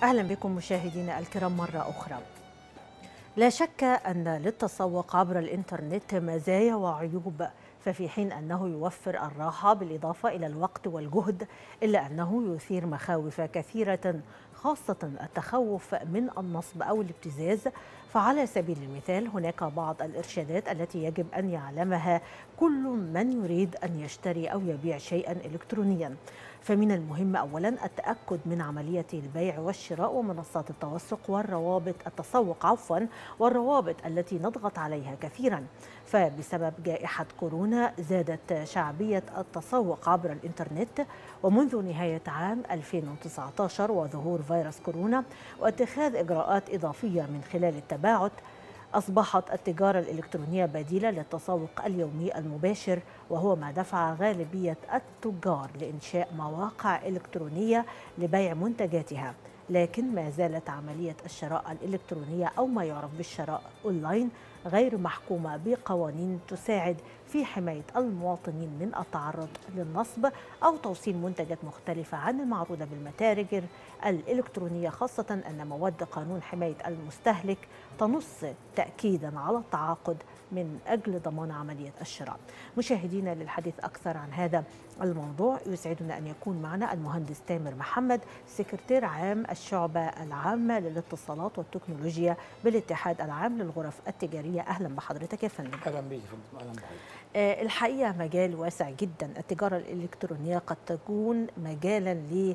أهلا بكم مشاهدينا الكرام مرة أخرى لا شك أن للتسوق عبر الإنترنت مزايا وعيوب ففي حين أنه يوفر الراحة بالإضافة إلى الوقت والجهد إلا أنه يثير مخاوف كثيرة خاصة التخوف من النصب أو الابتزاز فعلى سبيل المثال هناك بعض الإرشادات التي يجب أن يعلمها كل من يريد أن يشتري أو يبيع شيئا إلكترونيا فمن المهم اولا التاكد من عمليه البيع والشراء ومنصات التوثق والروابط التسوق عفوا والروابط التي نضغط عليها كثيرا فبسبب جائحه كورونا زادت شعبيه التسوق عبر الانترنت ومنذ نهايه عام 2019 وظهور فيروس كورونا واتخاذ اجراءات اضافيه من خلال التباعد أصبحت التجارة الإلكترونية بديلة للتسوق اليومي المباشر وهو ما دفع غالبية التجار لإنشاء مواقع إلكترونية لبيع منتجاتها لكن ما زالت عملية الشراء الإلكترونية أو ما يعرف بالشراء أونلاين غير محكومة بقوانين تساعد في حماية المواطنين من التعرض للنصب أو توصيل منتجات مختلفة عن المعروضة بالمتاجر الإلكترونية خاصة أن مواد قانون حماية المستهلك تنص تأكيدا على التعاقد من أجل ضمان عملية الشراء مشاهدينا للحديث أكثر عن هذا الموضوع يسعدنا أن يكون معنا المهندس تامر محمد سكرتير عام الشعبة العامة للاتصالات والتكنولوجيا بالاتحاد العام للغرف التجارية أهلا بحضرتك يا فندم اهلا بيك يا فندم اهلا بحضرتك آه، الحقيقة مجال واسع جدا التجارة الإلكترونية قد تكون مجالا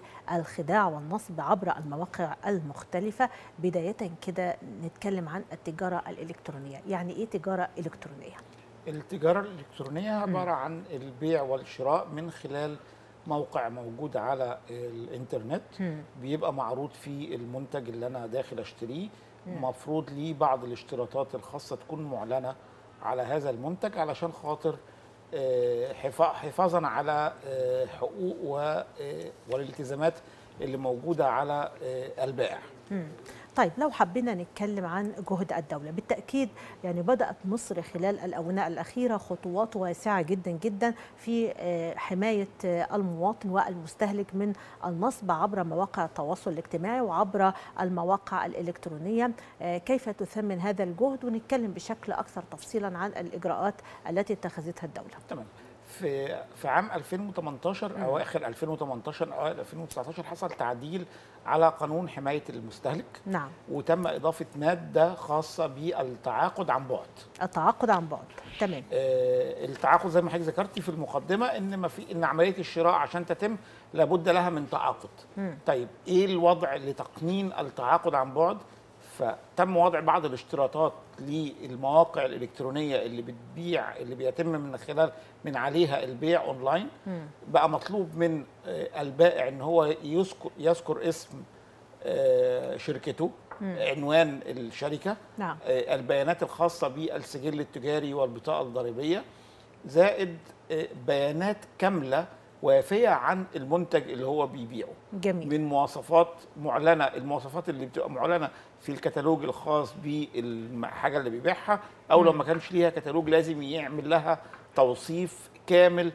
للخداع والنصب عبر المواقع المختلفة بداية كده نتكلم عن التجارة الإلكترونية يعني إيه تجارة إلكترونية؟ التجاره الالكترونيه عباره عن البيع والشراء من خلال موقع موجود على الانترنت مم. بيبقى معروض فيه المنتج اللي انا داخل اشتريه مم. مفروض ليه بعض الاشتراطات الخاصه تكون معلنه على هذا المنتج علشان خاطر آه، حفا- حفاظا على آه، حقوق و- آه، والالتزامات اللي موجوده على آه، البائع مم. طيب لو حبينا نتكلم عن جهد الدولة بالتأكيد يعني بدأت مصر خلال الآونة الأخيرة خطوات واسعة جدا جدا في آه، حماية آه، المواطن والمستهلك من النصب عبر مواقع التواصل الاجتماعي وعبر المواقع الإلكترونية آه، كيف تثمن هذا الجهد ونتكلم بشكل أكثر تفصيلا عن الإجراءات التي اتخذتها الدولة تمام في في عام 2018 مم. اواخر 2018 اوائل 2019 حصل تعديل على قانون حمايه المستهلك نعم وتم اضافه ماده خاصه بالتعاقد عن بعد. التعاقد عن بعد تمام آه، التعاقد زي ما حضرتك ذكرتي في المقدمه ان ما في ان عمليه الشراء عشان تتم لابد لها من تعاقد. مم. طيب ايه الوضع لتقنين التعاقد عن بعد؟ فتم وضع بعض الاشتراطات للمواقع الالكترونيه اللي بتبيع اللي بيتم من خلال من عليها البيع اونلاين مم. بقى مطلوب من آه، البائع ان هو يذكر يذكر اسم آه، شركته مم. عنوان الشركه نعم آه، البيانات الخاصه بالسجل التجاري والبطاقه الضريبيه زائد آه، بيانات كامله وافيه عن المنتج اللي هو بيبيعه جميل من مواصفات معلنه المواصفات اللي بتبقى معلنه في الكتالوج الخاص بالحاجه اللي بيبيعها او لو مم. ما كانش ليها كتالوج لازم يعمل لها توصيف كامل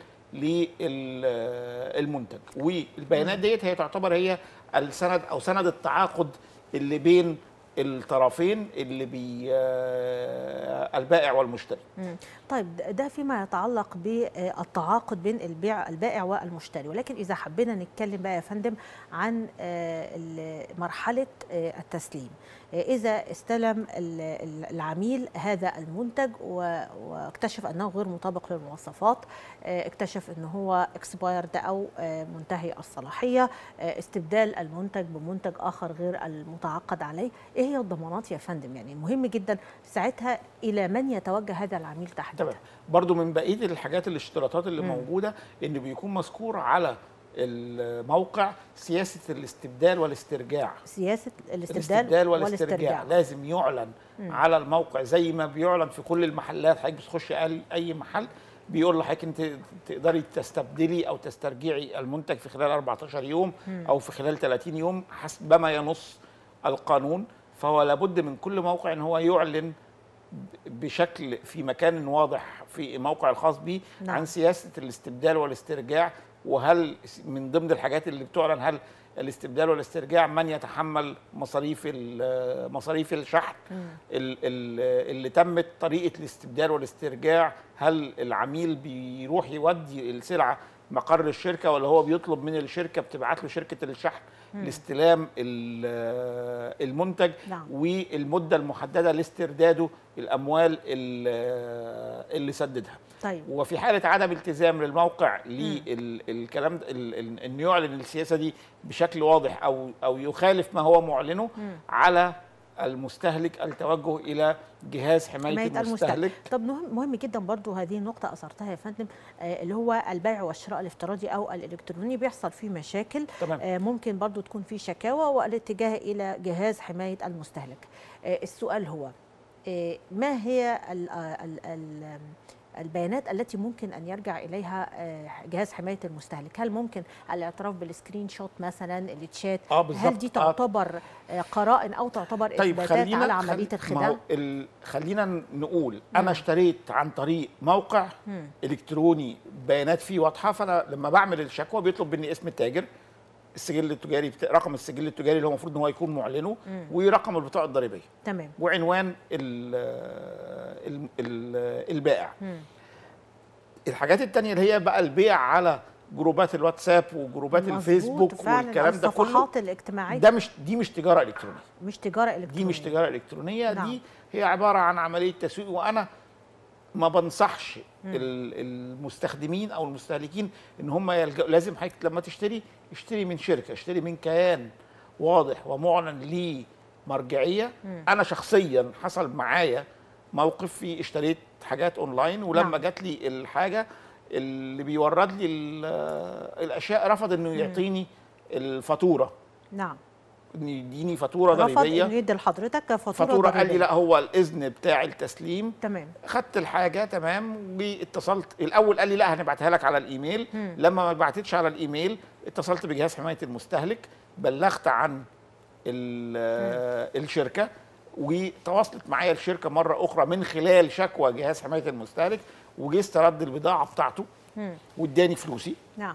للمنتج والبيانات ديت هي تعتبر هي السند او سند التعاقد اللي بين الطرفين اللي بي آه، البائع والمشتري مم. طيب ده- ده فيما يتعلق بالتعاقد بين البيع البائع والمشتري ولكن اذا حبينا نتكلم بقى يا فندم عن آه، ال- مرحله آه، التسليم آه، اذا استلم ال- ال- العميل هذا المنتج و- واكتشف انه غير مطابق للمواصفات آه، اكتشف ان هو اكسبايرد او آه، منتهي الصلاحيه آه، استبدال المنتج بمنتج اخر غير المتعاقد عليه ايه هي الضمانات يا فندم يعني مهم جدا ساعتها الى من يتوجه هذا العميل تحديدا تمام برضو من بقيه الحاجات الاشتراطات اللي مم. موجوده ان بيكون مذكور على الموقع سياسه الاستبدال والاسترجاع سياسه الاستبدال, الاستبدال والاسترجاع والاسترجاع لازم يعلن مم. على الموقع زي ما بيعلن في كل المحلات حضرتك بتخش اي أي محل بيقول لحضرتك انت تقدري تستبدلي او تسترجعي المنتج في خلال 14 يوم مم. او في خلال 30 يوم حسب ما ينص القانون فهو لابد من كل موقع ان هو يعلن بشكل في مكان واضح في موقع الخاص به نعم. عن سياسه الاستبدال والاسترجاع وهل من ضمن الحاجات اللي بتعلن هل الاستبدال والاسترجاع من يتحمل مصاريف ال- مصاريف الشحن ال- ال- اللي تمت طريقه الاستبدال والاسترجاع هل العميل بيروح يودي السلعه مقر الشركه ولا هو بيطلب من الشركه بتبعت له شركه الشحن لاستلام ال- المنتج نعم. والمده المحدده لاسترداده الاموال ال- اللي سددها طيب وفي حاله عدم التزام للموقع للكلام ده ال- ال- انه يعلن السياسه دي بشكل واضح او او يخالف ما هو معلنه على المستهلك التوجه الى جهاز حمايه, حماية المستهلك, المستهلك طب مهم, مهم جدا برضو هذه النقطة أثرتها يا فندم آه اللي هو البيع والشراء الافتراضي أو الإلكتروني بيحصل فيه مشاكل تمام. آه ممكن برضو تكون فيه شكاوى والاتجاه إلى جهاز حماية المستهلك آه السؤال هو آه ما هي ال ال ال البيانات التي ممكن ان يرجع اليها آه، جهاز حمايه المستهلك هل ممكن الاعتراف بالسكرين شوت مثلا التشات آه، هل بالظبط. دي آه. تعتبر آه، قرائن او تعتبر طيب اثباتات خلينا على عمليه خل- ما هو الخداع ال- خلينا نقول انا اشتريت عن طريق موقع مم. الكتروني بيانات فيه واضحه فانا لما بعمل الشكوى بيطلب مني اسم التاجر السجل التجاري بتا... رقم السجل التجاري اللي هو المفروض ان هو يكون معلنه ورقم البطاقه الضريبيه تمام وعنوان ال ال ال البائع مم. الحاجات التانية اللي هي بقى البيع على جروبات الواتساب وجروبات مظبوط، الفيسبوك فعلاً والكلام ده كله الصفحات الاجتماعيه ده مش دي مش تجاره الكترونيه مش تجاره الكترونيه دي مش تجاره الكترونيه نعم. دي هي عباره عن عمليه تسويق وانا ما بنصحش ال- المستخدمين او المستهلكين ان هم يلجأوا لازم حضرتك لما تشتري اشتري من شركه اشتري من كيان واضح ومعلن ليه مرجعيه انا شخصيا حصل معايا موقف في اشتريت حاجات اونلاين ولما نعم. جات لي الحاجه اللي بيورد لي ال- الاشياء رفض انه يعطيني الفاتوره نعم إن يديني فاتوره رفض ضريبيه انه يدي لحضرتك فاتوره, فاتوره قال لي ضريبية. لا هو الاذن بتاع التسليم تمام خدت الحاجه تمام واتصلت الاول قال لي لا هنبعتها لك على الايميل مم. لما ما بعتتش على الايميل اتصلت بجهاز حمايه المستهلك بلغت عن ال- الشركه وتواصلت معايا الشركه مره اخرى من خلال شكوى جهاز حمايه المستهلك وجه استرد البضاعه بتاعته مم. واداني فلوسي نعم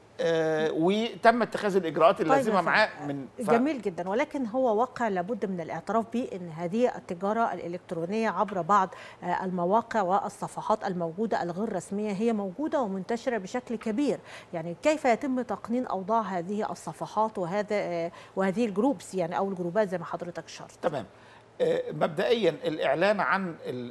آه وتم اتخاذ الاجراءات طيب اللازمه يا معاه فندم. من ف- جميل جدا ولكن هو واقع لابد من الاعتراف به ان هذه التجاره الالكترونيه عبر بعض آه، المواقع والصفحات الموجوده الغير رسميه هي موجوده ومنتشره بشكل كبير يعني كيف يتم تقنين اوضاع هذه الصفحات وهذا آه، وهذه الجروبس يعني او الجروبات زي ما حضرتك شرط تمام آه، مبدئيا الاعلان عن ال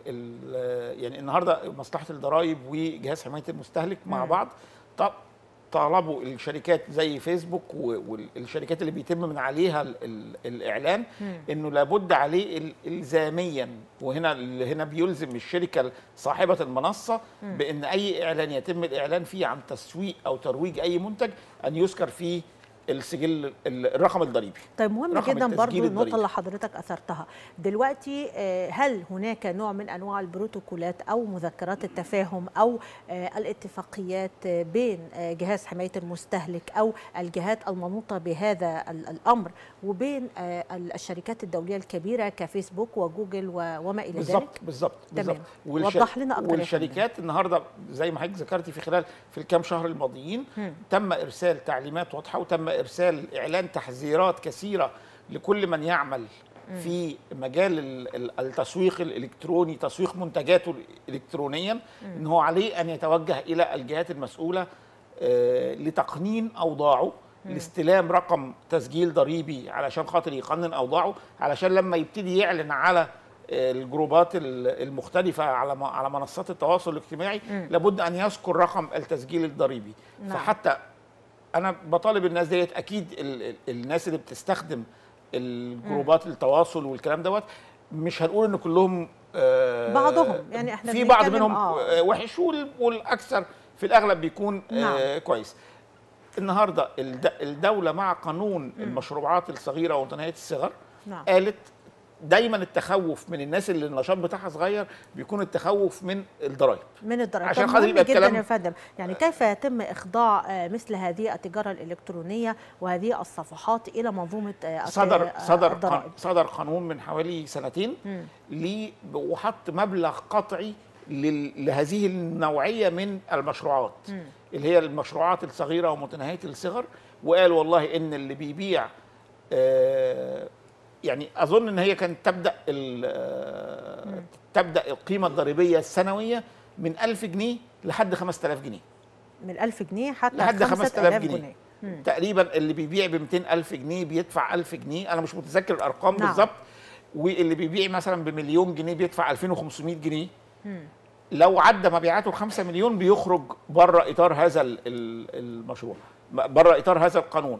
ال يعني النهارده مصلحه الضرائب وجهاز حمايه المستهلك مع مم. بعض ط- طالبوا الشركات زي فيسبوك و- والشركات اللي بيتم من عليها ال ال الاعلان مم. انه لابد عليه ال- الزاميا وهنا اللي هنا بيلزم الشركه صاحبه المنصه بان اي اعلان يتم الاعلان فيه عن تسويق او ترويج اي منتج ان يذكر فيه السجل ال- الرقم الضريبي طيب مهم رقم جدا التسجيل برضو النقطة الضريبي. اللي حضرتك أثرتها دلوقتي آه، هل هناك نوع من أنواع البروتوكولات أو مذكرات التفاهم أو آه، الاتفاقيات آه، بين آه، جهاز حماية المستهلك أو الجهات المنوطة بهذا ال- الأمر وبين آه، ال- الشركات الدولية الكبيرة كفيسبوك وجوجل و- وما إلى ذلك بالظبط بالظبط تمام. بالظبط وضح لنا أكتر يا والشركات النهارده زي ما حضرتك ذكرتي في خلال في الكام شهر الماضيين مم. تم ارسال تعليمات واضحه وتم ارسال اعلان تحذيرات كثيره لكل من يعمل في مجال ال- ال- التسويق الالكتروني تسويق منتجاته الكترونيا ان هو عليه ان يتوجه الى الجهات المسؤوله آه، لتقنين اوضاعه لاستلام رقم تسجيل ضريبي علشان خاطر يقنن اوضاعه علشان لما يبتدي يعلن على الجروبات ال- المختلفة على م- على منصات التواصل الاجتماعي لابد أن يذكر رقم التسجيل الضريبي نعم. فحتى أنا بطالب الناس ديت أكيد ال- ال- الناس اللي بتستخدم الجروبات التواصل والكلام دوت مش هنقول إن كلهم آه، بعضهم، يعني إحنا في بعض بنتكلم- منهم آه. آه، وحش وال- والأكثر في الأغلب بيكون آه نعم. كويس النهارده الد- الدولة مع قانون المشروعات الصغيرة ومتناهية الصغر نعم قالت دايما التخوف من الناس اللي النشاط بتاعها صغير بيكون التخوف من الضرائب من الضرائب عشان طب خاطر مهم يبقى جدا الكلام- يا فندم يعني كيف يتم اخضاع آه، مثل هذه التجاره الالكترونيه وهذه الصفحات الى منظومه آه، صدر آه، صدر الضرائب قان- صدر قانون من حوالي سنتين مم. ليه وحط مبلغ قطعي لل- لهذه النوعيه من المشروعات مم. اللي هي المشروعات الصغيره ومتناهيه الصغر وقال والله ان اللي بيبيع آه، يعني اظن ان هي كانت تبدا ال- آه، تبدا القيمه الضريبيه السنويه من 1000 جنيه لحد 5000 جنيه من 1000 جنيه حتى لحد 5000 جنيه. جنيه مم. تقريبا اللي بيبيع ب 200 ألف جنيه بيدفع 1000 جنيه أنا مش متذكر الأرقام نعم. بالظبط واللي بيبيع مثلا بمليون جنيه بيدفع 2500 جنيه مم. لو عدى مبيعاته ال 5 مليون بيخرج بره إطار هذا ال- ال- المشروع بره إطار هذا القانون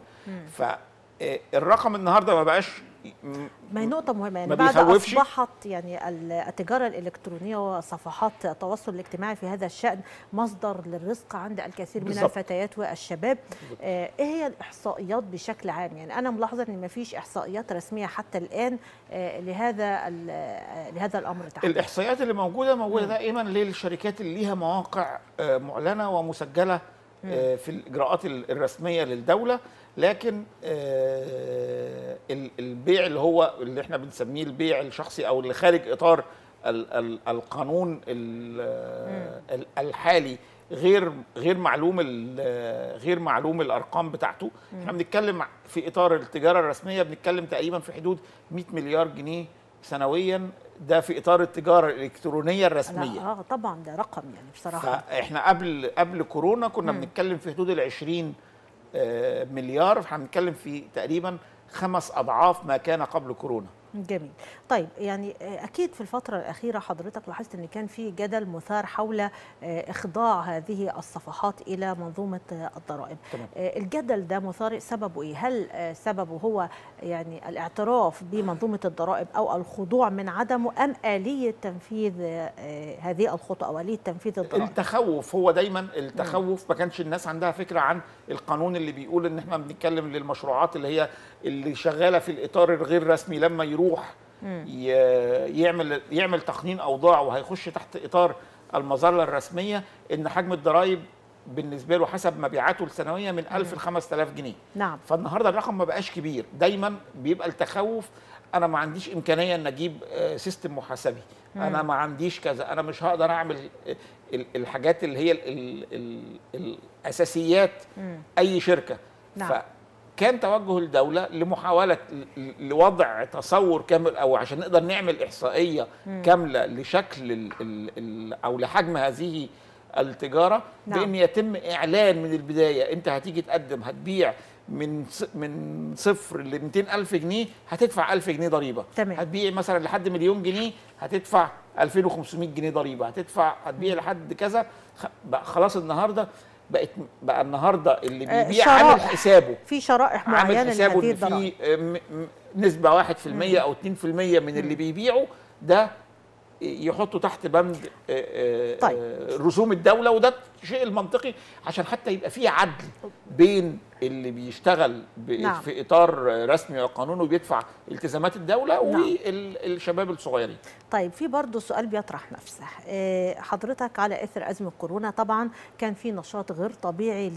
فالرقم النهارده ما بقاش ما هي نقطة مهمة يعني ما بعد بيخوفش؟ أصبحت يعني ال- التجارة الإلكترونية وصفحات التواصل الاجتماعي في هذا الشأن مصدر للرزق عند الكثير من بالظبط. الفتيات والشباب آه، إيه هي الإحصائيات بشكل عام يعني أنا ملاحظة أن ما فيش إحصائيات رسمية حتى الآن آه، لهذا ال- آه، لهذا الأمر تحديدا الإحصائيات اللي موجودة موجودة دائما للشركات اللي ليها مواقع آه، معلنة ومسجلة آه، في الإجراءات ال- الرسمية للدولة لكن آه، ال- البيع اللي هو اللي احنا بنسميه البيع الشخصي أو اللي خارج إطار ال- ال- القانون ال- آه، ال- الحالي غير غير معلوم ال- غير معلوم الارقام بتاعته احنا بنتكلم في اطار التجاره الرسميه بنتكلم تقريبا في حدود 100 مليار جنيه سنويا ده في اطار التجاره الالكترونيه لا الرسميه اه طبعا ده رقم يعني بصراحة فاحنا قبل قبل كورونا كنا بنتكلم في حدود ال 20 آه، مليار هنتكلم في تقريبا خمس اضعاف ما كان قبل كورونا جميل طيب يعني آه، اكيد في الفتره الاخيره حضرتك لاحظت ان كان في جدل مثار حول آه، اخضاع هذه الصفحات الى منظومه آه، الضرائب تمام. آه، الجدل ده مثار سببه ايه هل آه، سببه هو يعني الاعتراف بمنظومه الضرائب او الخضوع من عدمه ام اليه تنفيذ آه، آه، هذه الخطوه او اليه تنفيذ الضرائب التخوف هو دايما التخوف ما كانش الناس عندها فكره عن القانون اللي بيقول ان احنا بنتكلم للمشروعات اللي هي اللي شغاله في الاطار الغير رسمي لما يروح ي- يعمل يعمل تقنين اوضاع وهيخش تحت اطار المظله الرسميه ان حجم الضرائب بالنسبه له حسب مبيعاته السنويه من 1000 ل 5000 جنيه نعم فالنهارده الرقم ما بقاش كبير دايما بيبقى التخوف انا ما عنديش امكانيه ان اجيب آه، سيستم محاسبي انا ما عنديش كذا انا مش هقدر اعمل آه، ال- الحاجات اللي هي ال ال الاساسيات مم. اي شركه نعم. فكان توجه الدوله لمحاوله ل- لوضع تصور كامل او عشان نقدر نعمل احصائيه كامله لشكل ال ال ال او لحجم هذه التجاره نعم. بان يتم اعلان من البدايه انت هتيجي تقدم هتبيع من ص- من صفر ل 200 الف جنيه هتدفع 1000 جنيه ضريبه تمام. هتبيع مثلا لحد مليون جنيه هتدفع 2500 جنيه ضريبه هتدفع هتبيع لحد كذا خ- بقى خلاص النهارده بقت بقى النهارده اللي آه، بيبيع شرائح. عامل حسابه في شرائح معينه عامل حسابه لهذه ان الضرائب في آه، م- م- نسبه 1% او 2% من اللي بيبيعوا ده يحطوا تحت بند آه، آه، طيب. آه، رسوم الدوله وده الشيء المنطقي عشان حتى يبقى في عدل بين اللي بيشتغل ب- نعم. في اطار رسمي وقانوني وبيدفع التزامات الدوله نعم. والشباب الصغيرين طيب في برضه سؤال بيطرح نفسه آه، حضرتك على اثر ازمه كورونا طبعا كان في نشاط غير طبيعي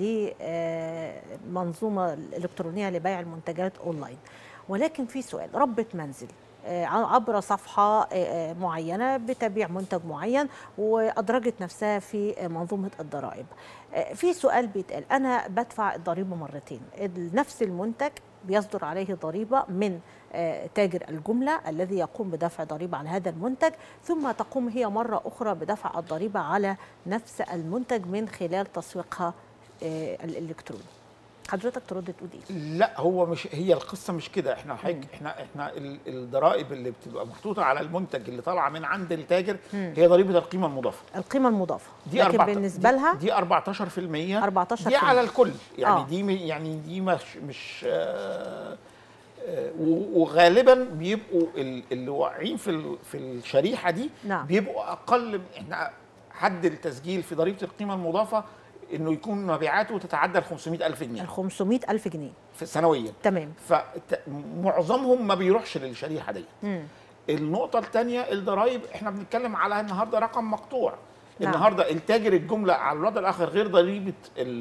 لمنظومه الالكترونيه لبيع المنتجات اونلاين ولكن في سؤال ربة منزل آه، عبر صفحة آه، آه، معينة بتبيع منتج معين وأدرجت نفسها في آه، منظومة الضرائب آه، في سؤال بيتقال أنا بدفع الضريبة مرتين نفس المنتج بيصدر عليه ضريبة من آه، تاجر الجملة الذي يقوم بدفع ضريبة على هذا المنتج ثم تقوم هي مرة أخرى بدفع الضريبة على نفس المنتج من خلال تسويقها آه، الإلكتروني حضرتك ترد تقول ايه؟ لا هو مش هي القصه مش كده احنا حاج احنا احنا ال- الضرائب اللي بتبقى محطوطه على المنتج اللي طالعه من عند التاجر هي ضريبه القيمه المضافه القيمة المضافة دي لكن أربعة- بالنسبة دي- لها دي 14% 14% دي على الكل يعني آه. دي م- يعني دي مش مش آه، آه، و- وغالبا بيبقوا ال- اللي واقعين في ال- في الشريحه دي نعم. بيبقوا اقل من- احنا حد التسجيل في ضريبه القيمه المضافه انه يكون مبيعاته تتعدى ال 500 الف جنيه ال 500 ألف جنيه في سنويا تمام فمعظمهم ما بيروحش للشريحه دي مم. النقطه الثانيه الضرايب احنا بنتكلم على النهارده رقم مقطوع نعم. النهارده التاجر الجمله على الوضع الاخر غير ضريبه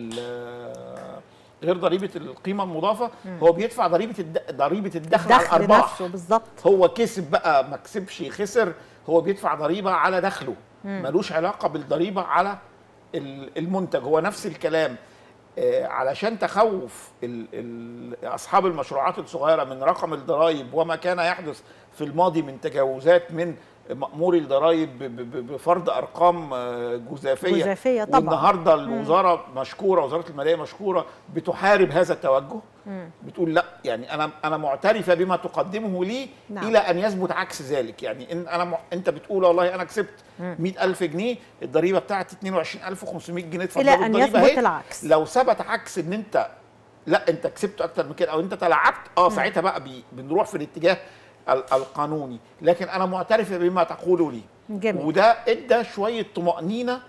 ال- غير ضريبه القيمه المضافه هو بيدفع ضريبه الد... ضريبه الدخل على الدخل الارباح نفسه بالظبط هو كسب بقى ما كسبش خسر هو بيدفع ضريبه على دخله ملوش علاقه بالضريبه على ال- المنتج هو نفس الكلام آه، علشان تخوف ال ال اصحاب المشروعات الصغيره من رقم الضرائب وما كان يحدث في الماضي من تجاوزات من مأموري الضرائب ب- ب- ب- بفرض ارقام آه، جزافيه جزافية طبعاً. والنهارده الوزاره مشكوره وزاره الماليه مشكوره بتحارب هذا التوجه بتقول لا يعني انا انا معترفه بما تقدمه لي نعم. نعم. الى ان يثبت عكس ذلك يعني ان انا م... انت بتقول والله انا كسبت 100000 جنيه الضريبه بتاعتي 22500 جنيه اتفضلوا إلى أن الضريبة يثبت أهي. العكس. لو ثبت عكس ان انت لا انت كسبت اكتر من كده او انت تلاعبت اه ساعتها بقى بي... بنروح في الاتجاه ال- القانوني لكن انا معترفه بما تقوله لي جميل. وده ادى شويه طمانينه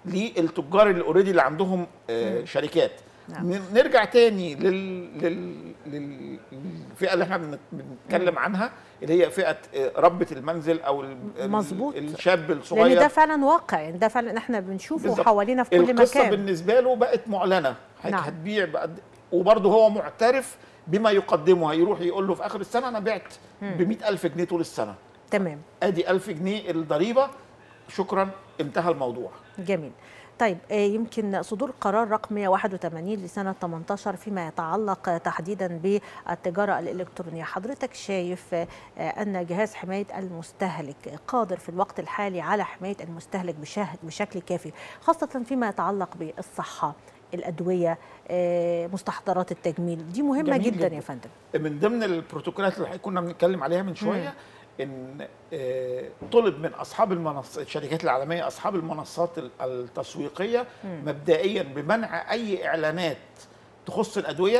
للتجار اللي اوريدي اللي عندهم آه شركات نعم. ن- نرجع تاني لل... لل... لل... للفئه اللي احنا بن- بنتكلم عنها اللي هي فئه آه، ربة المنزل او ال... ال- مظبوط. الشاب الصغير لان ده فعلا واقع يعني ده فعلا احنا بنشوفه بالظبط. حوالينا في كل القصه مكان بالنسبه له بقت معلنه هت- نعم. هتبيع بقد وبرضه هو معترف بما يقدمه هيروح يقول له في اخر السنه انا بعت ب 100000 جنيه طول السنه تمام ادي 1000 جنيه الضريبه شكرا انتهى الموضوع جميل طيب آه، يمكن صدور قرار رقم 181 لسنة 18 فيما يتعلق تحديدا بالتجارة الإلكترونية حضرتك شايف آه، أن جهاز حماية المستهلك قادر في الوقت الحالي على حماية المستهلك بشه- بشكل كافي خاصة فيما يتعلق بالصحة الأدوية آه، مستحضرات التجميل دي مهمة جميل جدا جداً. يا فندم من ضمن البروتوكولات اللي كنا بنتكلم عليها من شويه ان آه، طلب من اصحاب المنصات الشركات العالميه اصحاب المنصات ال- التسويقيه مبدئيا بمنع اي اعلانات تخص الادويه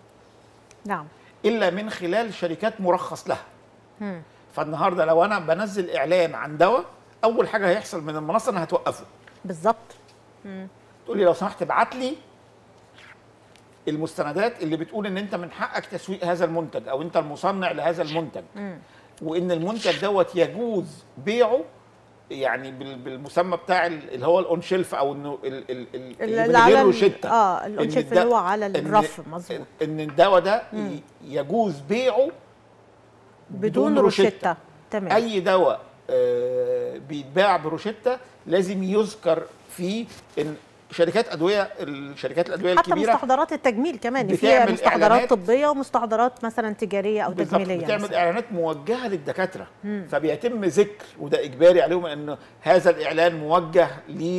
نعم الا من خلال شركات مرخص لها فالنهارده لو انا بنزل اعلان عن دواء اول حاجه هيحصل من المنصه انها هتوقفه بالظبط تقول لي لو سمحت ابعت لي المستندات اللي بتقول ان انت من حقك تسويق هذا المنتج او انت المصنع لهذا المنتج وان المنتج دوت يجوز بيعه يعني بال- بالمسمى بتاع ال- اللي هو الاون شيلف او انه ال- ال- ال- اللي من اللي على غير ال- روشته اه الاون إن شيلف الد- اللي هو على إن- الرف مظبوط ان الدواء ده ي- يجوز بيعه بدون روشتة تمام اي دواء آه، بيتباع بروشته لازم يذكر فيه ان شركات ادويه الشركات الادويه حتى الكبيره مستحضرات التجميل كمان في بتعمل مستحضرات إعلانات. طبيه ومستحضرات مثلا تجاريه او بالظبط تجميليه بتعمل مثلاً. اعلانات موجهه للدكاتره فبيتم ذكر وده اجباري عليهم ان هذا الاعلان موجه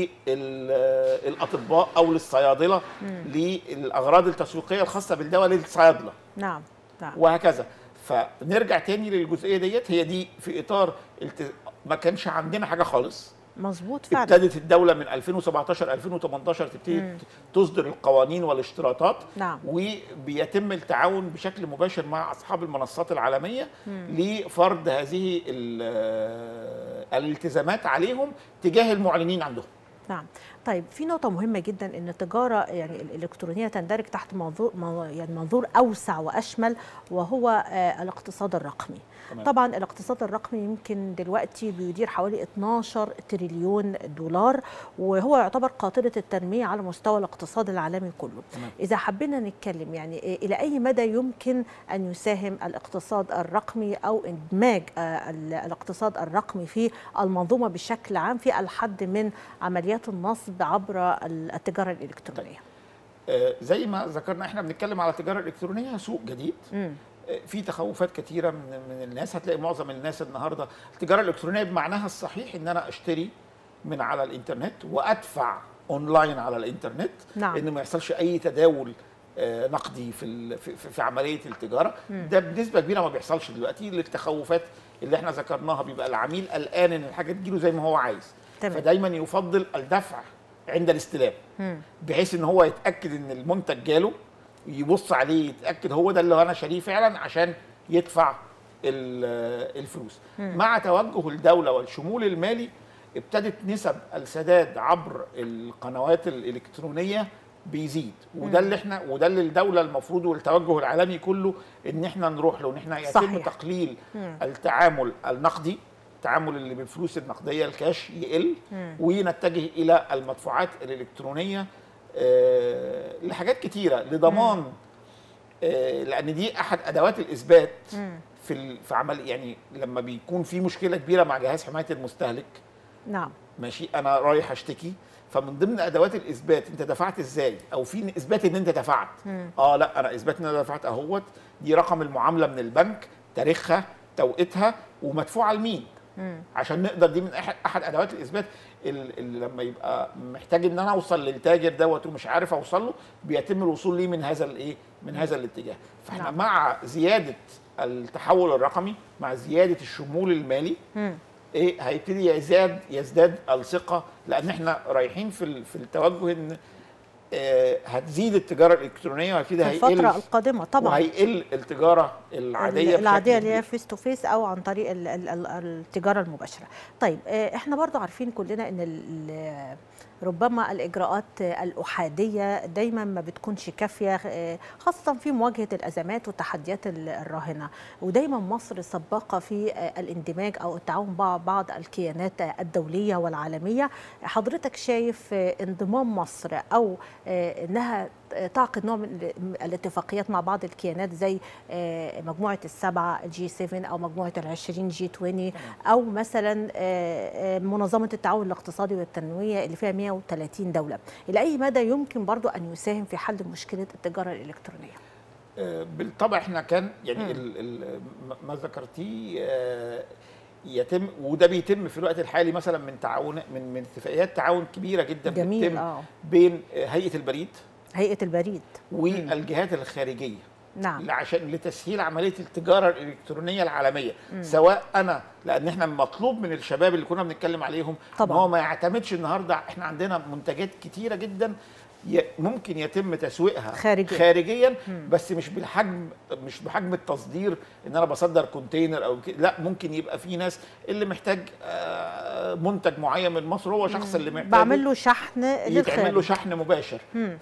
للاطباء او للصيادله للاغراض التسويقيه الخاصه بالدواء للصيادله نعم نعم وهكذا فنرجع تاني للجزئيه ديت هي دي في اطار الت... ما كانش عندنا حاجه خالص مظبوط فعلا ابتدت الدوله من 2017 2018 تبتدي تصدر القوانين والاشتراطات نعم. وبيتم التعاون بشكل مباشر مع اصحاب المنصات العالميه لفرض هذه ال- الالتزامات عليهم تجاه المعلنين عندهم نعم طيب في نقطة مهمة جدا ان التجارة يعني الالكترونية تندرج تحت منظور مو- يعني منظور اوسع واشمل وهو آه، الاقتصاد الرقمي. تمام. طبعا الاقتصاد الرقمي يمكن دلوقتي بيدير حوالي 12 تريليون دولار وهو يعتبر قاطرة التنمية على مستوى الاقتصاد العالمي كله. تمام. إذا حبينا نتكلم يعني إيه- إلى أي مدى يمكن أن يساهم الاقتصاد الرقمي أو إدماج آه، ال- الاقتصاد الرقمي في المنظومة بشكل عام في الحد من عمليات النصب عبر ال- التجارة الإلكترونية آه، زي ما ذكرنا احنا بنتكلم على التجاره الالكترونيه سوق جديد مم. آه، في تخوفات كثيره من من الناس هتلاقي معظم الناس النهارده التجاره الالكترونيه بمعناها الصحيح ان انا اشتري من على الانترنت وادفع اونلاين على الانترنت نعم. ان ما يحصلش اي تداول آه، نقدي في ال- في, في في عمليه التجاره ده بنسبه كبيره ما بيحصلش دلوقتي للتخوفات اللي احنا ذكرناها بيبقى العميل قلقان ان الحاجه تجيله زي ما هو عايز تمام. فدايما يفضل الدفع عند الاستلام مم. بحيث ان هو يتاكد ان المنتج جاله يبص عليه يتاكد هو ده اللي انا شاريه فعلا عشان يدفع ال- الفلوس مع توجه الدوله والشمول المالي ابتدت نسب السداد عبر القنوات الالكترونيه بيزيد وده اللي احنا وده اللي الدوله المفروض والتوجه العالمي كله ان احنا نروح له ان احنا يتم صحيح. تقليل التعامل النقدي التعامل اللي بالفلوس النقديه الكاش يقل ونتجه الى المدفوعات الالكترونيه آه، لحاجات كتيره لضمان آه، لان دي احد ادوات الاثبات في ال- في عمل يعني لما بيكون في مشكله كبيره مع جهاز حمايه المستهلك نعم ماشي انا رايح اشتكي فمن ضمن ادوات الاثبات انت دفعت ازاي او في اثبات ان انت دفعت اه لا انا اثبات ان انا دفعت اهوت دي رقم المعامله من البنك تاريخها توقيتها ومدفوعه لمين عشان نقدر دي من احد احد ادوات الاثبات ال- اللي لما يبقى محتاج ان انا اوصل للتاجر دوت ومش عارف اوصل له بيتم الوصول ليه من هذا الايه من هذا الاتجاه فاحنا نعم. مع زياده التحول الرقمي مع زياده الشمول المالي ايه هيبتدي يزداد يزداد الثقه لان احنا رايحين في ال- في التوجه ان آه، هتزيد التجاره الالكترونيه وهيبتدي في هيقل الفترة القادمة طبعا وهيقل التجاره العاديه العادية بشكل اللي هي كبير. فيس تو فيس او عن طريق ال- ال- ال- التجارة المباشرة طيب آه، احنا برضو عارفين كلنا ان ال- ربما الاجراءات الاحاديه دايما ما بتكونش كافيه آه، خاصه في مواجهه الازمات والتحديات ال- الراهنه ودايما مصر سباقه في آه، الاندماج او التعاون مع بعض الكيانات الدوليه والعالميه حضرتك شايف آه، انضمام مصر او آه، انها تعقد نوع من الاتفاقيات مع بعض الكيانات زي آه، مجموعه السبعه الجي 7 او مجموعه العشرين جي 20 او مثلا آه، آه، منظمه التعاون الاقتصادي والتنميه اللي فيها 130 دوله الى اي مدى يمكن برضو ان يساهم في حل مشكله التجاره الالكترونيه آه، بالطبع احنا كان يعني مم. ال- ال- ما ذكرتيه آه، يتم وده بيتم في الوقت الحالي مثلا من تعاون من من اتفاقيات تعاون كبيره جدا جميل بتتم اه بين آه، هيئه البريد هيئه البريد والجهات الخارجيه نعم عشان لتسهيل عمليه التجاره الالكترونيه العالميه سواء انا لان احنا مطلوب من الشباب اللي كنا بنتكلم عليهم طبعاً. ان هو ما يعتمدش النهارده احنا عندنا منتجات كتيره جدا ي- ممكن يتم تسويقها خارجياً. خارجيا بس مش بالحجم مش بحجم التصدير ان انا بصدر كونتينر او كده لا ممكن يبقى في ناس اللي محتاج آه، منتج معين من مصر هو شخص اللي محتاج بعمل له شحن يتعمل له للخارج شحن مباشر مم.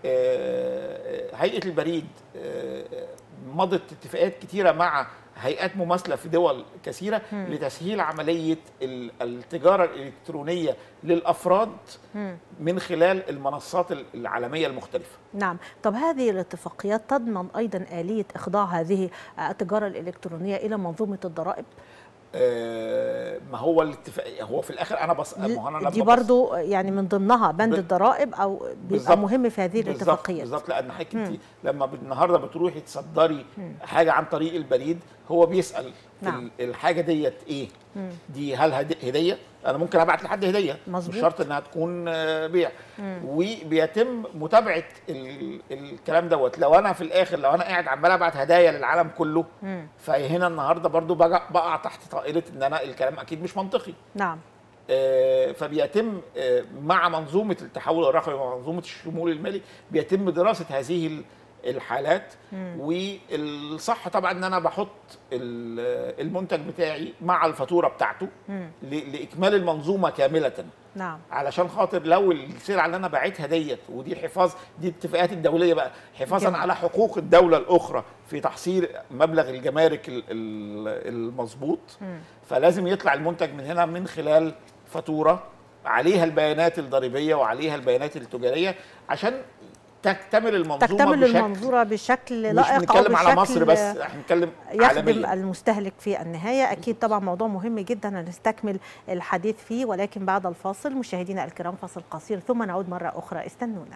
فهيئه البريد آه، مضت اتفاقات كتيره مع هيئات مماثله في دول كثيره لتسهيل عمليه ال- التجاره الالكترونيه للافراد مم. من خلال المنصات العالميه المختلفه نعم طب هذه الاتفاقيات تضمن ايضا اليه اخضاع هذه التجاره الالكترونيه الى منظومه الضرائب آه، ما هو الاتفاق هو في الاخر انا بص ما هو انا لما دي بص- برضو يعني من ضمنها بند ب- الضرائب او بيبقى بالظبط. مهم في هذه بالظبط الاتفاقيات بالظبط لان حضرتك انت لما ب- النهارده بتروحي تصدري حاجه عن طريق البريد هو بيسال نعم. ال- الحاجه ديت ايه دي هل هدي- هديه انا ممكن ابعت لحد هديه مظبوط. مش شرط انها تكون آه، بيع وبيتم متابعه ال- الكلام دوت لو انا في الاخر لو انا قاعد عمال ابعت هدايا للعالم كله مم. فهنا النهارده برضو بقع, بقع تحت طائله ان انا الكلام اكيد مش منطقي نعم آه، فبيتم آه، مع منظومه التحول الرقمي ومنظومه الشمول المالي بيتم دراسه هذه ال- الحالات والصح طبعا ان انا بحط ال- المنتج بتاعي مع الفاتوره بتاعته مم. ل- لاكمال المنظومه كامله نعم علشان خاطر لو السلعه اللي انا باعتها ديت ودي حفاظ دي الاتفاقات الدوليه بقى حفاظا جميل. على حقوق الدوله الاخرى في تحصيل مبلغ الجمارك ال- ال- المظبوط مم. فلازم يطلع المنتج من هنا من خلال فاتوره عليها البيانات الضريبيه وعليها البيانات التجاريه عشان تكتمل المنظومه تكتمل بشكل المنظوره بشكل مش لائق بنتكلم على مصر بشكل بس احنا بنتكلم يخدم عالميا المستهلك في النهاية أكيد طبعا موضوع مهم جدا هنستكمل الحديث فيه ولكن بعد الفاصل مشاهدينا الكرام فاصل قصير ثم نعود مرة أخرى استنونا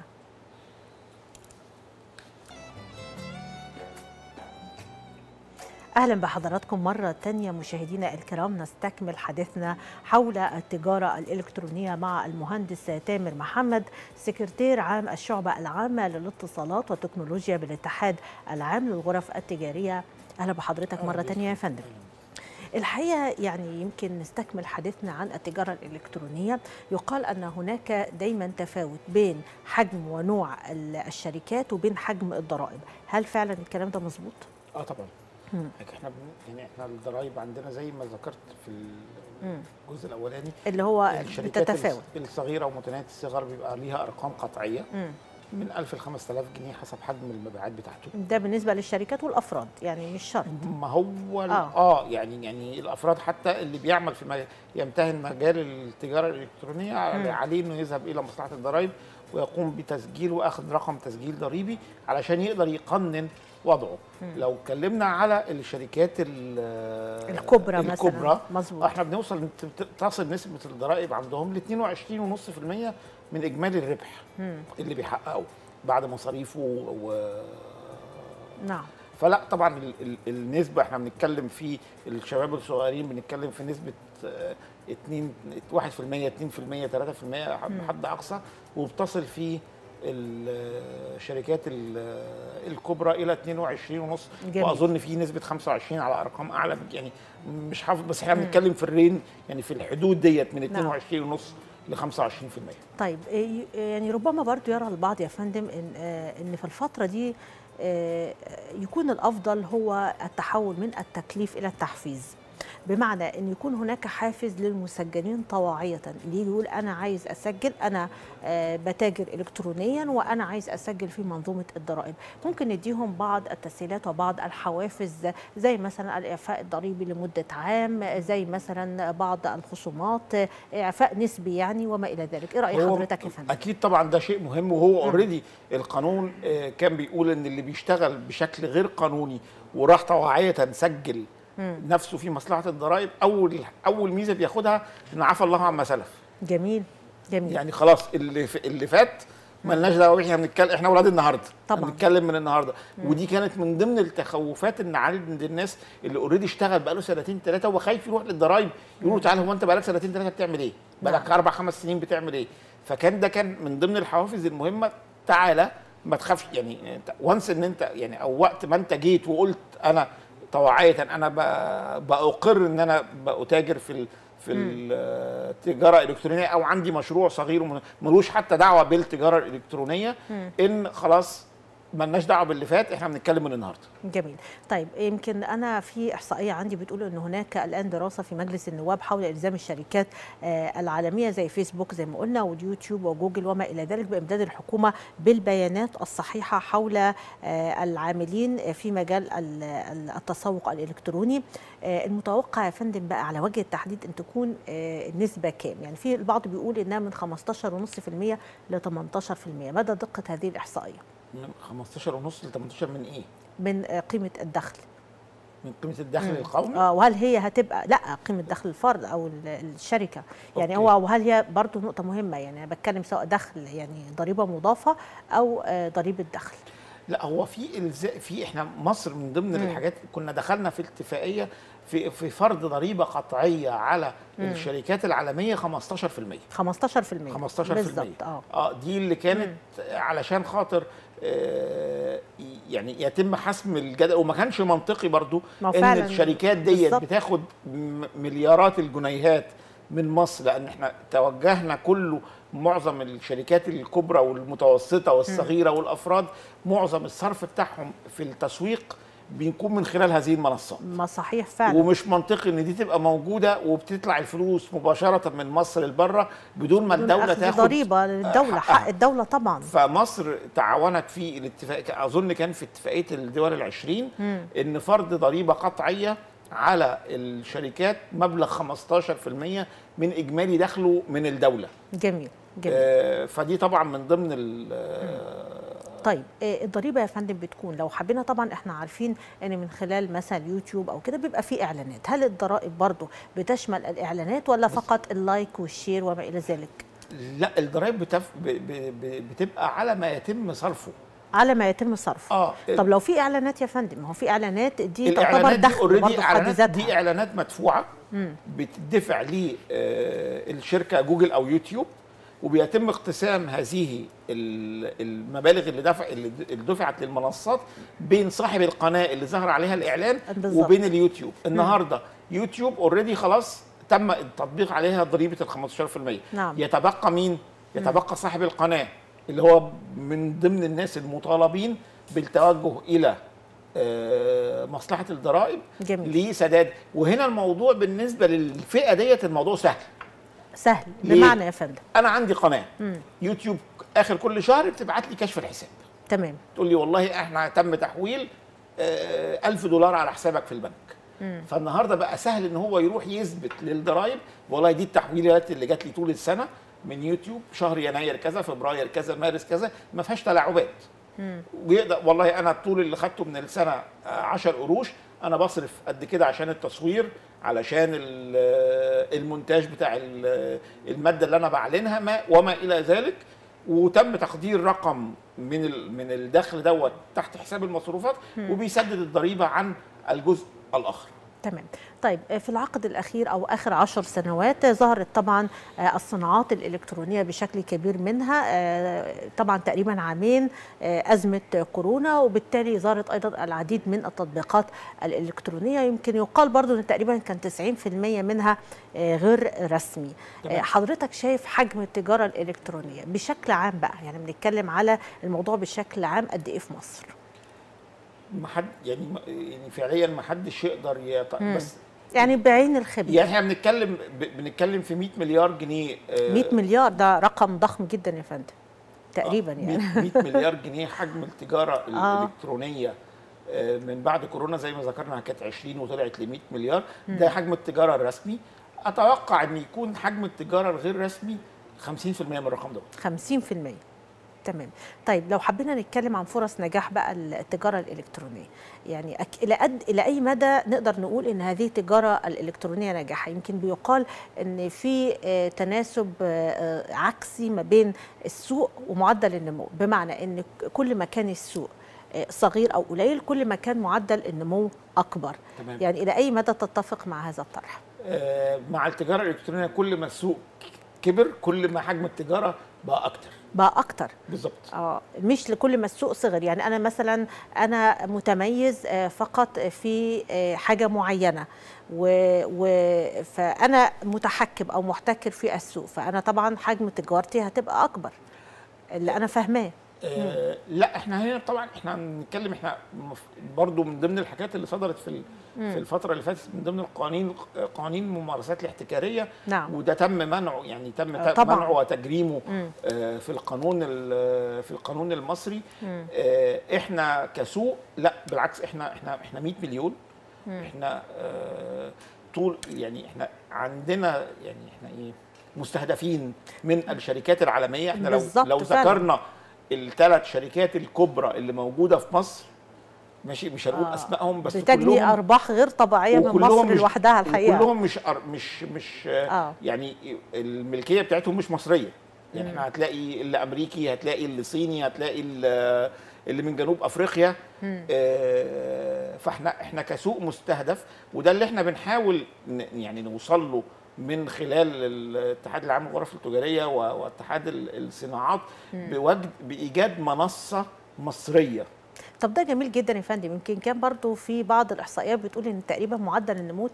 أهلا بحضراتكم مرة تانية مشاهدينا الكرام نستكمل حديثنا حول التجارة الإلكترونية مع المهندس تامر محمد سكرتير عام الشعبة العامة للاتصالات والتكنولوجيا بالاتحاد العام للغرف التجارية أهلا بحضرتك مرة تانية يا فندم الحقيقة يعني يمكن نستكمل حديثنا عن التجارة الإلكترونية يقال أن هناك دايما تفاوت بين حجم ونوع ال- الشركات وبين حجم الضرائب هل فعلا الكلام ده مظبوط؟ اه طبعا مم. احنا بن- يعني احنا الضرايب عندنا زي ما ذكرت في مم. الجزء الاولاني اللي هو الشركات بتتفاوت الصغيره ومتناهيه الصغر بيبقى ليها ارقام قطعيه مم. من 1000 ل 5000 جنيه حسب حجم المبيعات بتاعته ده بالنسبه للشركات والافراد يعني مش شرط ما هو ال- آه. اه يعني يعني الافراد حتى اللي بيعمل في مجال يمتهن مجال التجاره الالكترونيه مم. عليه انه يذهب الى مصلحه الضرائب ويقوم بتسجيل واخذ رقم تسجيل ضريبي علشان يقدر يقنن وضعه لو اتكلمنا على الشركات ال- الكبرى مثلا الكبرى مظبوط احنا بنوصل تصل نسبه الضرائب عندهم ل 22.5% من اجمالي الربح مم. اللي بيحققه بعد مصاريفه و نعم فلا طبعا ال ال النسبه احنا بنتكلم في الشباب الصغيرين بنتكلم في نسبه آه، 2 1% 2% 3% بحد اقصى وبتصل في الشركات ال- الكبرى الى 22 ونص جميل. واظن في نسبه 25 على ارقام اعلى يعني مش حافظ بس احنا بنتكلم في الرين يعني في الحدود ديت من 22 ونص ل 25% طيب إيه- يعني ربما برضو يرى البعض يا فندم ان آه، ان في الفتره دي آه، يكون الافضل هو التحول من التكليف الى التحفيز بمعنى ان يكون هناك حافز للمسجلين طواعيه اللي يجي يقول انا عايز اسجل انا آه، بتاجر الكترونيا وانا عايز اسجل في منظومه الضرائب ممكن نديهم بعض التسهيلات وبعض الحوافز زي مثلا الاعفاء الضريبي لمده عام زي مثلا بعض الخصومات آه، اعفاء نسبي يعني وما الى ذلك ايه راي هو حضرتك يا فندم اكيد طبعا ده شيء مهم وهو اوريدي القانون آه، كان بيقول ان اللي بيشتغل بشكل غير قانوني وراح طواعيه سجل نفسه في مصلحه الضرائب اول اول ميزه بياخدها ان عفى الله عما سلف جميل جميل يعني خلاص اللي ف- اللي فات ملناش دعوه بيه احنا بنتكلم احنا اولاد النهارده طبعاً. بنتكلم من النهارده ودي كانت من ضمن التخوفات ان عند الناس اللي اوريدي اشتغل بقاله سنتين ثلاثه وهو خايف يروح للضرايب يقولوا تعالى هو انت بقالك سنتين ثلاثه بتعمل ايه؟ بقالك اربع خمس سنين بتعمل ايه؟ فكان ده كان من ضمن الحوافز المهمه تعالى ما تخافش يعني وانس ان انت يعني او وقت ما انت جيت وقلت انا طواعيه انا ب- باقر ان انا بتاجر في ال- في التجاره الالكترونيه او عندي مشروع صغير وم- ملوش حتى دعوه بالتجاره الالكترونيه ان خلاص ملناش دعوه باللي فات احنا بنتكلم من النهارده جميل طيب يمكن انا في احصائيه عندي بتقول ان هناك الان دراسه في مجلس النواب حول الزام الشركات آه، العالميه زي فيسبوك زي ما قلنا واليوتيوب وجوجل وما الى ذلك بامداد الحكومه بالبيانات الصحيحه حول آه، العاملين في مجال ل التسوق الالكتروني آه، المتوقع يا فندم بقى على وجه التحديد ان تكون آه، النسبه كام يعني في البعض بيقول انها من 15.5% ل 18% مدى دقه هذه الاحصائيه من 15 ونص ل 18 من ايه؟ من آه، قيمه الدخل من قيمه الدخل القومي اه وهل هي هتبقى لا قيمه دخل الفرد او ال- الشركه يعني أوكي. هو وهل هي برضو نقطه مهمه يعني انا بتكلم سواء دخل يعني ضريبه مضافه او آه، ضريبه دخل لا هو في الزا... في احنا مصر من ضمن الحاجات كنا دخلنا في اتفاقيه في في فرض ضريبه قطعيه على الشركات العالميه 15% 15% 15% بالظبط اه اه دي اللي كانت علشان خاطر آه يعني يتم حسم الجدل وما كانش منطقي برضو ما هو ان فعلاً الشركات ديت بالظبط. بتاخد م- مليارات الجنيهات من مصر لان احنا توجهنا كله معظم الشركات الكبرى والمتوسطه والصغيره والافراد معظم الصرف بتاعهم في التسويق بيكون من خلال هذه المنصات ما صحيح فعلا ومش منطقي ان دي تبقى موجوده وبتطلع الفلوس مباشره من مصر لبره بدون ما بدون الدوله أخذ تاخد ضريبه للدوله حقها. حق الدوله طبعا فمصر تعاونت في الاتفاق اظن كان في اتفاقيه الدول العشرين ان فرض ضريبه قطعيه على الشركات مبلغ 15% من اجمالي دخله من الدوله جميل جميل آه، فدي طبعا من ضمن ال- آه، طيب آه، الضريبه يا فندم بتكون لو حبينا طبعا احنا عارفين ان من خلال مثلا يوتيوب او كده بيبقى في اعلانات هل الضرائب برضو بتشمل الاعلانات ولا فقط اللايك والشير وما الى ذلك لا الضرائب بتف... ب... ب... ب... بتبقى على ما يتم صرفه على ما يتم صرفه اه طب لو في اعلانات يا فندم ما هو في اعلانات دي تعتبر الاعلانات دي دخل اوريدي برضه في حد اعلانات ذاتها دي اعلانات مدفوعه بتدفع للشركه جوجل او يوتيوب وبيتم اقتسام هذه ال- المبالغ اللي دفع اللي اللي دفعت للمنصات بين صاحب القناه اللي ظهر عليها الاعلان بالظبط. وبين اليوتيوب النهارده يوتيوب اوريدي خلاص تم التطبيق عليها ضريبه ال 15% نعم. يتبقى مين يتبقى صاحب القناه اللي هو من ضمن الناس المطالبين بالتوجه الى آه، مصلحه الضرائب جميل. لسداد وهنا الموضوع بالنسبه للفئه ديت الموضوع سهل سهل ليه؟ بمعنى يا فندم انا عندي قناه يوتيوب اخر كل شهر بتبعت لي كشف الحساب تمام تقول لي والله احنا تم تحويل آه، ألف دولار على حسابك في البنك فالنهارده بقى سهل ان هو يروح يثبت للضرايب والله دي التحويلات اللي جات لي طول السنه من يوتيوب شهر يناير كذا فبراير كذا مارس كذا ما فيهاش تلاعبات ويقدر والله انا الطول اللي خدته من السنه 10 قروش انا بصرف قد كده عشان التصوير علشان ال- المونتاج بتاع ال- الماده اللي انا بعلنها ما وما الى ذلك وتم تقدير رقم من ال- من الدخل دوت تحت حساب المصروفات وبيسدد الضريبه عن الجزء الاخر تمام طيب في العقد الأخير أو آخر عشر سنوات ظهرت طبعا آه، الصناعات الإلكترونية بشكل كبير منها آه، طبعا تقريبا عامين آه، أزمة كورونا وبالتالي ظهرت أيضا العديد من التطبيقات الإلكترونية يمكن يقال برضو أن تقريبا كان 90% منها آه، غير رسمي تمام. آه، حضرتك شايف حجم التجارة الإلكترونية بشكل عام بقى يعني بنتكلم على الموضوع بشكل عام قد إيه في مصر ما حد يعني ما- يعني فعليا ما حدش يقدر يط... بس يعني بعين الخبير يعني احنا بنتكلم ب- بنتكلم في 100 مليار جنيه آه، 100 مليار ده رقم ضخم جدا يا فندم تقريبا يعني 100 100 مليار جنيه حجم التجاره آه. الالكترونيه آه، من بعد كورونا زي ما ذكرنا كانت 20 وطلعت ل 100 مليار ده حجم التجاره الرسمي اتوقع ان يكون حجم التجاره الغير رسمي 50% من الرقم ده 50% تمام طيب لو حبينا نتكلم عن فرص نجاح بقى التجاره الالكترونيه يعني أك... الى قد الى اي مدى نقدر نقول ان هذه التجاره الالكترونيه ناجحه يمكن بيقال ان في آه، تناسب آه، آه، عكسي ما بين السوق ومعدل النمو بمعنى ان كل ما كان السوق آه، صغير او قليل كل ما كان معدل النمو اكبر تمام. يعني الى اي مدى تتفق مع هذا الطرح آه، مع التجاره الالكترونيه كل ما السوق كبر كل ما حجم التجاره بقى اكتر بقى اكتر بالظبط اه مش لكل ما السوق صغر يعني انا مثلا انا متميز آه، فقط في آه، حاجه معينه و... و... فانا متحكم او محتكر في السوق فانا طبعا حجم تجارتي هتبقى اكبر اللي انا فاهماه آه لا احنا هنا طبعا احنا بنتكلم احنا مف- برضو من ضمن الحاجات اللي صدرت في ال- في الفتره اللي فاتت من ضمن القوانين قوانين الممارسات الاحتكاريه نعم. وده تم منعه يعني تم آه، ت- طبعاً. منعه وتجريمه آه في القانون ال- في القانون المصري آه احنا كسوق لا بالعكس احنا احنا احنا 100 مليون احنا آه طول يعني احنا عندنا يعني احنا ايه مستهدفين من الشركات العالميه احنا لو بالظبط لو فعلاً. ذكرنا الثلاث شركات الكبرى اللي موجوده في مصر ماشي مش هنقول آه، اسمائهم بس بتجني كلهم ارباح غير طبيعيه من وكلهم مصر مش- لوحدها الحقيقه كلهم مش أر- مش مش آه. آه. يعني الملكيه بتاعتهم مش مصريه يعني احنا هتلاقي اللي امريكي هتلاقي اللي صيني هتلاقي اللي اللي من جنوب افريقيا آه فاحنا احنا كسوق مستهدف وده اللي احنا بنحاول ن- يعني نوصل له من خلال الاتحاد العام للغرف التجاريه و- واتحاد ال- الصناعات بوجد بايجاد منصه مصريه طب ده جميل جدا يا فندم يمكن كان برضو في بعض الاحصائيات بتقول ان تقريبا معدل النمو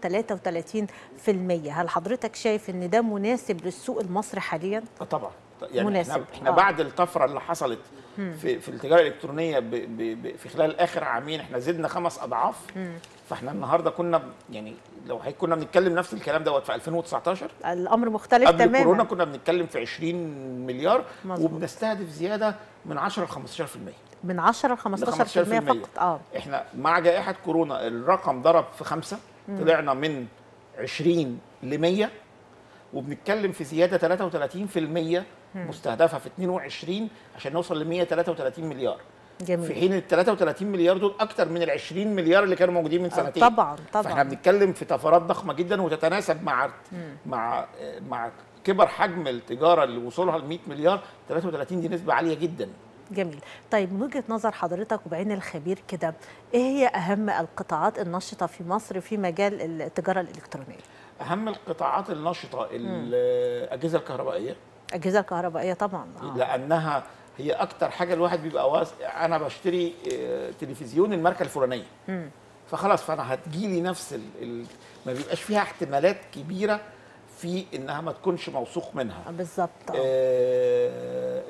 33% هل حضرتك شايف ان ده مناسب للسوق المصري حاليا آه طبعا يعني مناسب. احنا, احنا آه. بعد الطفره اللي حصلت في في التجاره الالكترونيه ب ب ب في خلال اخر عامين احنا زدنا خمس اضعاف فاحنا النهارده كنا ب- يعني لو هي كنا بنتكلم نفس الكلام دوت في 2019 الامر مختلف قبل تماما كورونا كنا بنتكلم في 20 مليار مظبوط. وبنستهدف زياده من 10 ل 15% من 10 ل 15% فقط اه احنا مع جائحه كورونا الرقم ضرب في خمسة طلعنا من 20 ل 100 وبنتكلم في زياده 33% مستهدفه في 22 عشان نوصل ل 133 مليار في جميل حين ال 33 مليار دول اكتر من ال 20 مليار اللي كانوا موجودين من آه، سنتين طبعا فاحنا طبعا بنتكلم في طفرات ضخمه جدا وتتناسب مع مع مع كبر حجم التجاره اللي وصولها ل 100 مليار 33 دي نسبه عاليه جدا جميل طيب من وجهه نظر حضرتك وبعين الخبير كده ايه هي اهم القطاعات النشطه في مصر في مجال التجاره الالكترونيه اهم القطاعات النشطه الاجهزه الكهربائيه الاجهزه الكهربائيه طبعا آه. لانها هي اكتر حاجه الواحد بيبقى واس... انا بشتري آه، تلفزيون الماركه الفلانيه فخلاص فانا هتجيلي نفس ال... ال... ما بيبقاش فيها احتمالات كبيره في انها ما تكونش موثوق منها بالظبط آه. آه،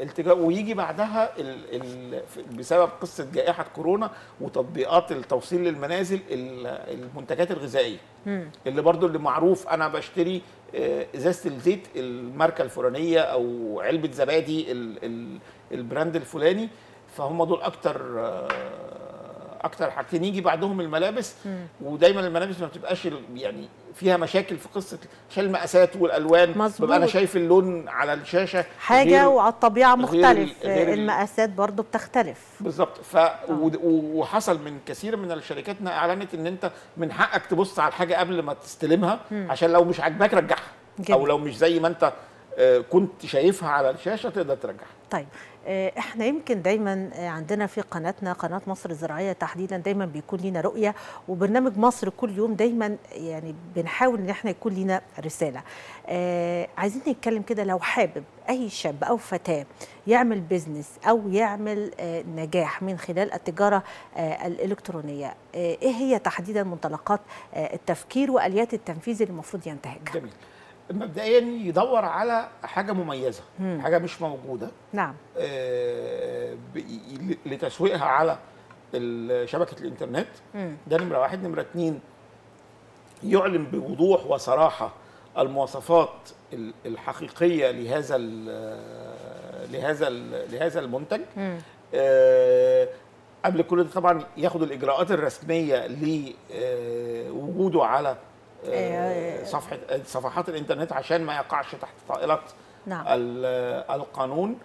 التجار ويجي بعدها ال ال بسبب قصه جائحه كورونا وتطبيقات التوصيل للمنازل ال- المنتجات الغذائيه اللي برضو اللي معروف انا بشتري آه، ازازه الزيت الماركه الفلانيه او علبه زبادي ال- ال- البراند الفلاني فهم دول اكتر آه، اكتر حاجتين يجي بعدهم الملابس ودايما الملابس ما بتبقاش ال- يعني فيها مشاكل في قصه عشان المقاسات والالوان مظبوط. ببقى انا شايف اللون على الشاشه حاجه غير- وعلى الطبيعه غير ال- مختلف غير ال- المقاسات برضو بتختلف بالظبط ف ود- و- وحصل من كثير من الشركات انها اعلنت ان انت من حقك تبص على الحاجه قبل ما تستلمها عشان لو مش عاجباك رجعها جميل. او لو مش زي ما انت آه، كنت شايفها على الشاشه تقدر ترجعها طيب آه، احنا يمكن دايما آه، عندنا في قناتنا قناه مصر الزراعيه تحديدا دايما بيكون لينا رؤيه وبرنامج مصر كل يوم دايما يعني بنحاول ان احنا يكون لينا رساله آه عايزين نتكلم كده لو حابب اي شاب او فتاه يعمل بيزنس او يعمل آه نجاح من خلال التجاره آه الالكترونيه آه ايه هي تحديدا منطلقات آه التفكير واليات التنفيذ اللي المفروض ينتهجها جميل مبدئيا يدور على حاجه مميزه حاجه مش موجوده نعم آه، ب- لتسويقها على ال- شبكه الانترنت ده نمره واحد نمره اتنين يعلن بوضوح وصراحه المواصفات ال- الحقيقيه لهذا ال- لهذا ال- لهذا المنتج آه، قبل كل ده طبعا ياخد الاجراءات الرسميه لوجوده على آه، صفحه صفحات الانترنت عشان ما يقعش تحت طائله نعم. ال- القانون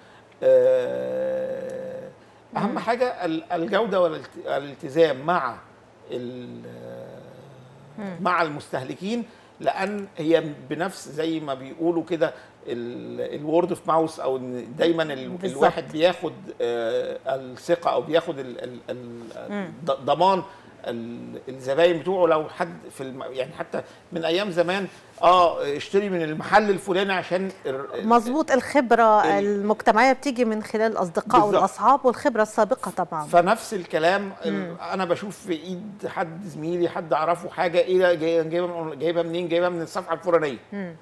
آه، اهم حاجه ال- الجوده والالتزام مع ال- مع المستهلكين لان هي بنفس زي ما بيقولوا كده الورد اوف ماوس او إن دايما ال- بالظبط. الواحد بياخد آه، الثقه او بياخد ال- ال- ال- ض- ضمان ال- الزباين بتوعه لو حد في الم... يعني حتى من ايام زمان اه اشتري من المحل الفلاني عشان ال- مظبوط الخبره ال- المجتمعيه بتيجي من خلال الاصدقاء بالظبط. والاصحاب والخبره السابقه طبعا فنفس الكلام ال- انا بشوف في ايد حد زميلي حد اعرفه حاجه ايه ده جاي- جايبها جايبها منين جايبها من الصفحه الفلانيه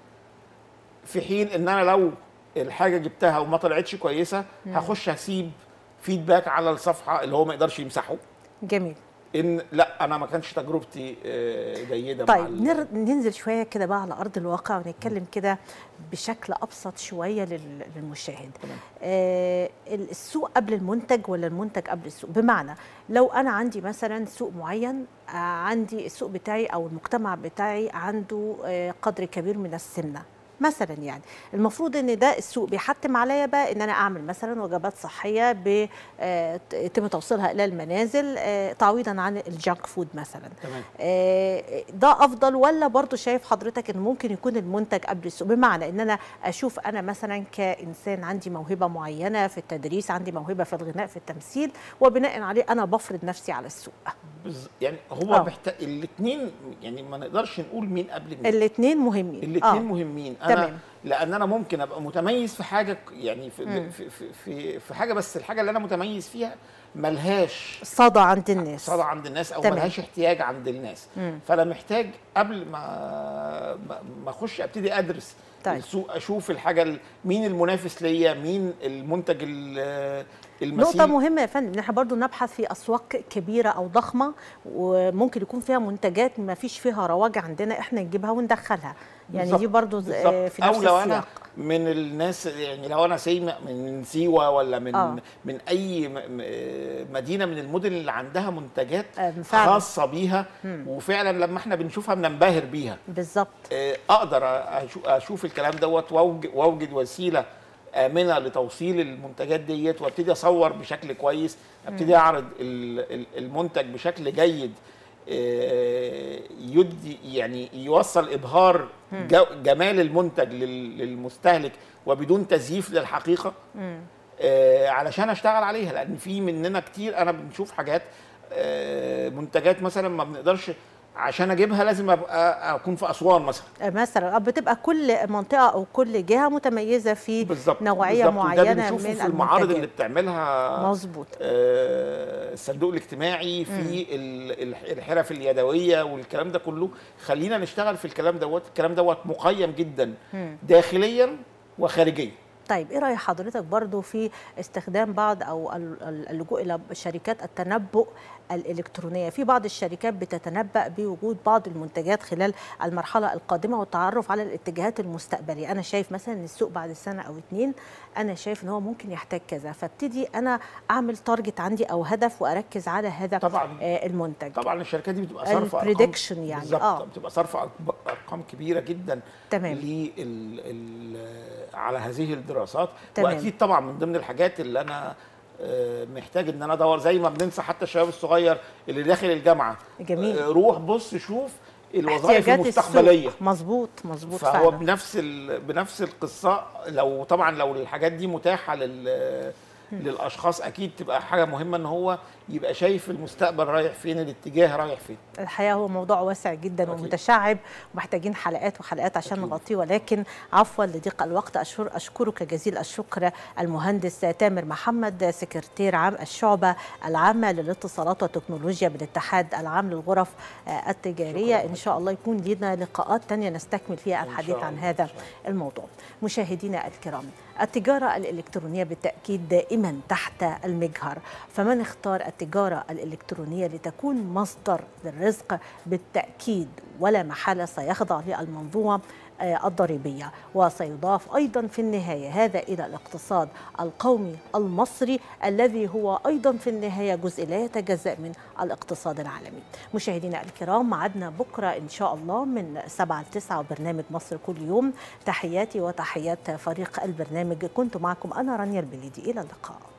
في حين ان انا لو الحاجه جبتها وما طلعتش كويسه هخش هسيب فيدباك على الصفحه اللي هو ما يقدرش يمسحه جميل ان لا انا ما كانش تجربتي آه، جيده مع طيب ال- نر... ننزل شويه كده بقى على ارض الواقع ونتكلم كده بشكل ابسط شويه لل... للمشاهد تمام. آه السوق قبل المنتج ولا المنتج قبل السوق بمعنى لو انا عندي مثلا سوق معين آه عندي السوق بتاعي او المجتمع بتاعي عنده آه قدر كبير من السمنه مثلا يعني المفروض ان ده السوق بيحتم عليا بقى ان انا اعمل مثلا وجبات صحيه ب- آه، يتم توصيلها الى المنازل آه، تعويضا عن الجانك فود مثلا تمام آه، ده افضل ولا برضو شايف حضرتك ان ممكن يكون المنتج قبل السوق بمعنى ان انا اشوف انا مثلا كانسان عندي موهبه معينه في التدريس عندي موهبه في الغناء في التمثيل وبناء عليه انا بفرض نفسي على السوق بز... يعني هو آه. محتاج الاثنين يعني ما نقدرش نقول مين قبل مين الاثنين مهمين الاثنين مهمين انا تمام. لان انا ممكن ابقى متميز في حاجه ك- يعني في مم. في, في في في حاجه بس الحاجه اللي انا متميز فيها ملهاش صدى عند الناس صدى عند الناس او تمام. ملهاش احتياج عند الناس مم. فانا محتاج قبل ما ما- ما اخش ابتدي ادرس طيب. السوق اشوف الحاجه ال- مين المنافس ليا مين المنتج ال- المثيل نقطة مهمة يا فندم ان احنا برضو نبحث في اسواق كبيرة او ضخمة وممكن يكون فيها منتجات ما فيش فيها رواج عندنا احنا نجيبها وندخلها يعني بالظبط، دي برضو ز- بالظبط. في نفس او لو انا السياق من الناس يعني لو انا سي من سيوه ولا من آه. آه. من اي م- م- مدينه من المدن اللي عندها منتجات آه، فعلا. خاصه بيها وفعلا لما احنا بنشوفها بننبهر بيها بالظبط آه، اقدر أشو- اشوف الكلام دوت وأوج- واوجد وسيله امنه لتوصيل المنتجات ديت وابتدي اصور بشكل كويس ابتدي اعرض ال- ال- المنتج بشكل جيد آه، يدي يعني يوصل ابهار جو- جمال المنتج لل- للمستهلك وبدون تزييف للحقيقه آه، علشان اشتغل عليها لان في مننا كتير انا بنشوف حاجات آه، منتجات مثلا ما بنقدرش عشان اجيبها لازم ابقى اكون في اسوان مثلا مثلا بتبقى كل منطقة او كل جهة متميزة في بالظبط نوعية بالظبط. وده معينة بنشوفه من في المعارض اللي المنتجات بتعملها مظبوط آه، الصندوق الاجتماعي في ال- ال- الحرف اليدويه والكلام ده كله خلينا نشتغل في الكلام دوت الكلام دوت مقيم جدا داخليا وخارجيا طيب ايه راي حضرتك برضو في استخدام بعض او ال- ال- اللجوء الى شركات التنبؤ الالكترونيه في بعض الشركات بتتنبأ بوجود بعض المنتجات خلال المرحله القادمه والتعرف على الاتجاهات المستقبليه انا شايف مثلا ان السوق بعد سنه او اتنين انا شايف ان هو ممكن يحتاج كذا فابتدي انا اعمل تارجت عندي او هدف واركز على هذا طبعا آه، المنتج طبعا الشركات دي بتبقى صارفه أرقام- الprediction يعني، بالظبط آه. بتبقى صارفه أرق- ارقام كبيره جدا تمام. لل ال على هذه الدراسات تمام. واكيد طبعا من ضمن الحاجات اللي انا آه، محتاج ان انا ادور زي ما بننصح حتى الشباب الصغير اللي داخل الجامعه جميل. آه، روح بص شوف الوظائف احتياجات المستقبليه السوق مظبوط مظبوط فهو فعلا بنفس ال... بنفس القصه لو طبعا لو الحاجات دي متاحه لل للاشخاص اكيد تبقى حاجه مهمه ان هو يبقى شايف المستقبل رايح فين الاتجاه رايح فين الحقيقه هو موضوع واسع جدا أكيد. ومتشعب ومحتاجين حلقات وحلقات عشان أكيد. نغطيه ولكن عفوا لضيق الوقت أشكر اشكرك جزيل الشكر المهندس تامر محمد سكرتير عام الشعبه العامه للاتصالات والتكنولوجيا بالاتحاد العام للغرف آه، التجاريه شكراً. ان شاء الله يكون لنا لقاءات تانية نستكمل فيها إن الحديث شاء عن الله، هذا إن شاء الله. الموضوع مشاهدينا الكرام التجارة الإلكترونية بالتأكيد دائما تحت المجهر فمن اختار التجارة الإلكترونية لتكون مصدر للرزق بالتأكيد ولا محالة سيخضع للمنظومة آه، الضريبية وسيضاف أيضا في النهاية هذا إلى الاقتصاد القومي المصري الذي هو أيضا في النهاية جزء لا يتجزأ من الاقتصاد العالمي مشاهدينا الكرام معدنا بكرة إن شاء الله من 7 ل 9 وبرنامج مصر كل يوم تحياتي وتحيات فريق البرنامج كنت معكم أنا رانيا البليدي إلى اللقاء